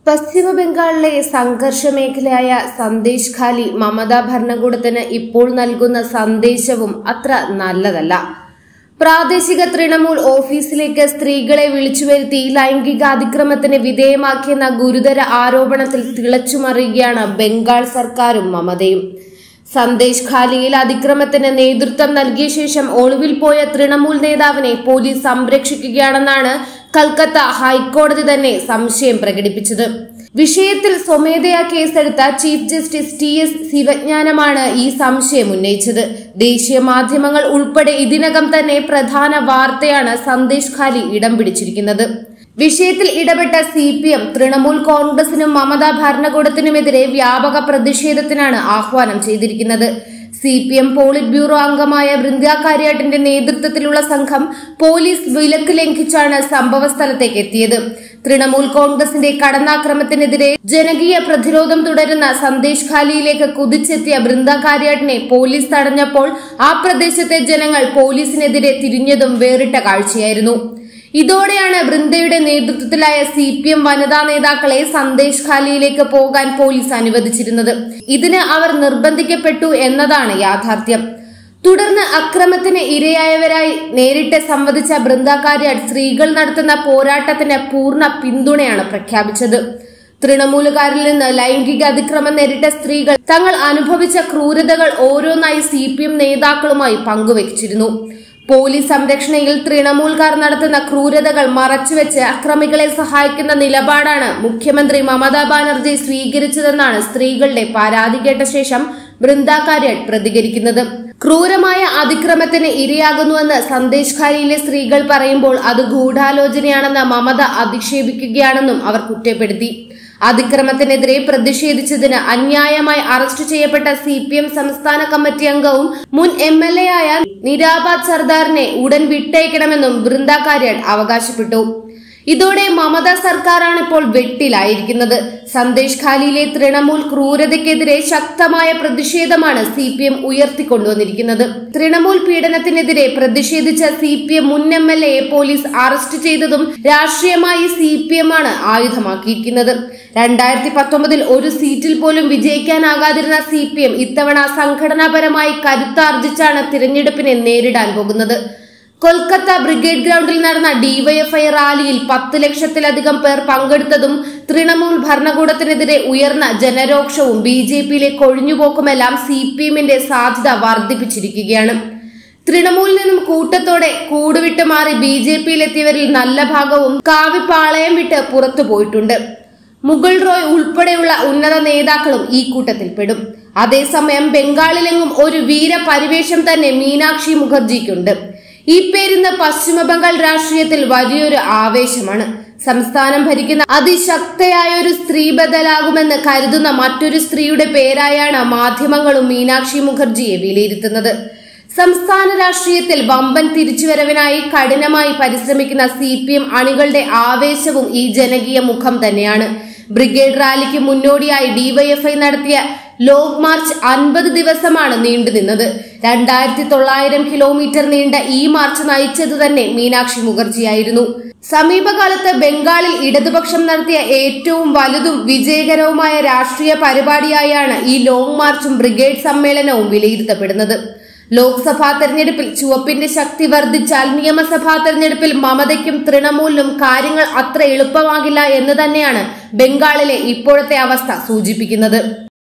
പശ്ചിമ ബംഗാളിലെ സംഘർഷ മേഖലയായ സന്ദേശ് ഖാലി മമതാ ഭരണകൂടത്തിന് ഇപ്പോൾ നൽകുന്ന സന്ദേശവും അത്ര നല്ലതല്ല പ്രാദേശിക തൃണമൂൽ ഓഫീസിലേക്ക് സ്ത്രീകളെ വിളിച്ചുവരുത്തി ലൈംഗിക അതിക്രമത്തിന് വിധേയമാക്കിയെന്ന ഗുരുതര ആരോപണത്തിൽ തിളച്ചുമറിയുകയാണ് ബംഗാൾ സർക്കാരും മമതയും സന്ദേശ് ഖാലിയിൽ അതിക്രമത്തിന് നേതൃത്വം നൽകിയ ശേഷം ഒളിവിൽ പോയ തൃണമൂൽ നേതാവിനെ പോലീസ് സംരക്ഷിക്കുകയാണെന്നാണ് കൽക്കത്ത ഹൈക്കോടതി തന്നെ സംശയം പ്രകടിപ്പിച്ചത് വിഷയത്തിൽ സ്വമേധയാ കേസെടുത്ത ചീഫ് ജസ്റ്റിസ് ടി എസ് ശിവജ്ഞാനമാണ് ഈ സംശയം ഉന്നയിച്ചത് ദേശീയ മാധ്യമങ്ങൾ ഉൾപ്പെടെ ഇതിനകം തന്നെ പ്രധാന വാർത്തയാണ് സന്ദേശ് ഖാലി ഇടം പിടിച്ചിരിക്കുന്നത് വിഷയത്തിൽ ഇടപെട്ട സി പി എം തൃണമൂൽ കോൺഗ്രസിനും മമതാ ഭരണകൂടത്തിനുമെതിരെ വ്യാപക പ്രതിഷേധത്തിനാണ് ആഹ്വാനം ചെയ്തിരിക്കുന്നത് C P M polit bureau അംഗമായ ബൃന്ദ കാര്യാട്ടിന്റെ നേതൃത്വത്തിലുള്ള സംഘം പോലീസ് വിലക്ക് ലംഘിച്ചാണ് സംഭവ സ്ഥലത്തേക്ക് എത്തിയത് തൃണമൂൽ കോൺഗ്രസിന്റെ കടന്നാക്രമത്തിനെതിരെ ജനകീയ പ്രതിരോധം തുടരുന്ന സന്ദേശ് ഖാലിയിലേക്ക് കുതിച്ചെത്തിയ ബൃന്ദ കാര്യാട്ടിനെ പോലീസ് തടഞ്ഞപ്പോൾ ആ പ്രദേശത്തെ ജനങ്ങൾ പോലീസിനെതിരെ തിരിഞ്ഞതും വേറിട്ട കാഴ്ചയായിരുന്നു ഇതോടെയാണ് ബൃന്ദയുടെ നേതൃത്വത്തിലായ സി പി എം വനിതാ നേതാക്കളെ സന്ദേശ് ഖാലിയിലേക്ക് പോകാൻ പോലീസ് അനുവദിച്ചിരുന്നത് ഇതിന് അവർ നിർബന്ധിക്കപ്പെട്ടു എന്നതാണ് യാഥാർത്ഥ്യം തുടർന്ന് അക്രമത്തിന് ഇരയായവരായി നേരിട്ട് സംവദിച്ച ബൃന്ദ കാര്യാട് സ്ത്രീകൾ നടത്തുന്ന പോരാട്ടത്തിന് പൂർണ്ണ പിന്തുണയാണ് പ്രഖ്യാപിച്ചത് തൃണമൂലുകാരിൽ നിന്ന് ലൈംഗിക അതിക്രമം നേരിട്ട സ്ത്രീകൾ തങ്ങൾ അനുഭവിച്ച ക്രൂരതകൾ ഓരോന്നായി സി പി എം നേതാക്കളുമായി പങ്കുവച്ചിരുന്നു പോലീസ് സംരക്ഷണയിൽ തൃണമൂൽക്കാർ നടത്തുന്ന ക്രൂരതകൾ മറച്ചുവെച്ച് അക്രമികളെ സഹായിക്കുന്ന നിലപാടാണ് മുഖ്യമന്ത്രി മമതാ ബാനർജി സ്വീകരിച്ചതെന്നാണ് സ്ത്രീകളുടെ പരാതി കേട്ട ശേഷം ബൃന്ദ കാര്യട്ട് പ്രതികരിക്കുന്നത് ക്രൂരമായ അതിക്രമത്തിന് ഇരയാകുന്നുവെന്ന് സന്ദേശ് ഖാലിയിലെ സ്ത്രീകൾ പറയുമ്പോൾ അത് ഗൂഢാലോചനയാണെന്ന് മമത അധിക്ഷേപിക്കുകയാണെന്നും അവർ കുറ്റപ്പെടുത്തി അതിക്രമത്തിനെതിരെ പ്രതിഷേധിച്ചതിന് അന്യായമായി അറസ്റ്റ് ചെയ്യപ്പെട്ട സി പി എം സംസ്ഥാന കമ്മിറ്റി അംഗവും മുൻ എം എൽ എ ആയ നിരാബാദ് സർദാറിനെ ഉടൻ വിട്ടയക്കണമെന്നും ബൃന്ദ കാര്യാട് അവകാശപ്പെട്ടു ഇതോടെ മമത സർക്കാരാണ് ഇപ്പോൾ വെട്ടിലായിരിക്കുന്നത് സന്ദേശ് ഖാലിയിലെ തൃണമൂൽ ക്രൂരതയ്ക്കെതിരെ ശക്തമായ പ്രതിഷേധമാണ് സി പി എം ഉയർത്തിക്കൊണ്ടുവന്നിരിക്കുന്നത് തൃണമൂൽ പീഡനത്തിനെതിരെ പ്രതിഷേധിച്ച സി പി എം മുൻ എം എൽ എയെ പോലീസ് അറസ്റ്റ് ചെയ്തതും രാഷ്ട്രീയമായി സി പി എം ആണ് ആയുധമാക്കിയിരിക്കുന്നത് രണ്ടായിരത്തി പത്തൊമ്പതിൽ ഒരു സീറ്റിൽ പോലും വിജയിക്കാനാകാതിരുന്ന സി പി എം ഇത്തവണ സംഘടനാപരമായി കരുത്താർജിച്ചാണ് തിരഞ്ഞെടുപ്പിനെ നേരിടാൻ പോകുന്നത് കൊൽക്കത്ത ബ്രിഗേഡ് ഗ്രൗണ്ടിൽ നടന്ന ഡിവൈഎഫ്ഐ റാലിയിൽ പത്ത് ലക്ഷത്തിലധികം പേർ പങ്കെടുത്തതും തൃണമൂൽ ഭരണകൂടത്തിനെതിരെ ഉയർന്ന ജനരോക്ഷവും ബി ജെ പിയിലെ കൊഴിഞ്ഞുപോക്കുമെല്ലാം സി പി എമ്മിന്റെ സാധ്യത വർദ്ധിപ്പിച്ചിരിക്കുകയാണ് തൃണമൂലിൽ നിന്നും കൂട്ടത്തോടെ കൂടുവിട്ട് മാറി ബി ജെ പിയിലെത്തിയവരിൽ നല്ല ഭാഗവും കാവിപ്പാളയം വിട്ട് പുറത്തു പോയിട്ടുണ്ട് മുഗൾ റോയ് ഉൾപ്പെടെയുള്ള ഉന്നത നേതാക്കളും ഈ കൂട്ടത്തിൽപ്പെടും അതേസമയം ബംഗാളിലെങ്ങും ഒരു വീരപരിവേഷം തന്നെ മീനാക്ഷി മുഖർജിക്കുണ്ട് ഈ പേരിന്ന് പശ്ചിമ ബംഗാൾ രാഷ്ട്രീയത്തിൽ വലിയൊരു ആവേശമാണ് സംസ്ഥാനം ഭരിക്കുന്ന അതിശക്തയായ ഒരു സ്ത്രീ ബദലാകുമെന്ന് കരുതുന്ന മറ്റൊരു സ്ത്രീയുടെ പേരായാണ് മാധ്യമങ്ങളും മീനാക്ഷി മുഖർജിയെ വിലയിരുത്തുന്നത് സംസ്ഥാന രാഷ്ട്രീയത്തിൽ വമ്പൻ തിരിച്ചുവരവിനായി കഠിനമായി പരിശ്രമിക്കുന്ന സി പി എം അണികളുടെ ആവേശവും ഈ ജനകീയ മുഖം തന്നെയാണ് ബ്രിഗേഡ് റാലിക്ക് മുന്നോടിയായി ഡിവൈഎഫ്ഐ നടത്തിയ ലോക് മാർച്ച് അൻപത് ദിവസമാണ് നീണ്ടുനിന്നത് രണ്ടായിരത്തി തൊള്ളായിരം കിലോമീറ്റർ നീണ്ട ഈ മാർച്ച് നയിച്ചത് തന്നെ മീനാക്ഷി മുഖർജിയായിരുന്നു സമീപകാലത്ത് ബംഗാളിൽ ഇടതുപക്ഷം നടത്തിയ ഏറ്റവും വലുതും വിജയകരവുമായ രാഷ്ട്രീയ പരിപാടിയായാണ് ഈ ലോങ് മാർച്ചും ബ്രിഗേഡ് സമ്മേളനവും വിലയിരുത്തപ്പെടുന്നത് ലോക്സഭാ തെരഞ്ഞെടുപ്പിൽ ചുവപ്പിന്റെ ശക്തി വർദ്ധിച്ചാൽ നിയമസഭാ തെരഞ്ഞെടുപ്പിൽ മമതയ്ക്കും തൃണമൂലിനും കാര്യങ്ങൾ അത്ര എളുപ്പമാകില്ല എന്ന് തന്നെയാണ് ബംഗാളിലെ ഇപ്പോഴത്തെ അവസ്ഥ സൂചിപ്പിക്കുന്നത്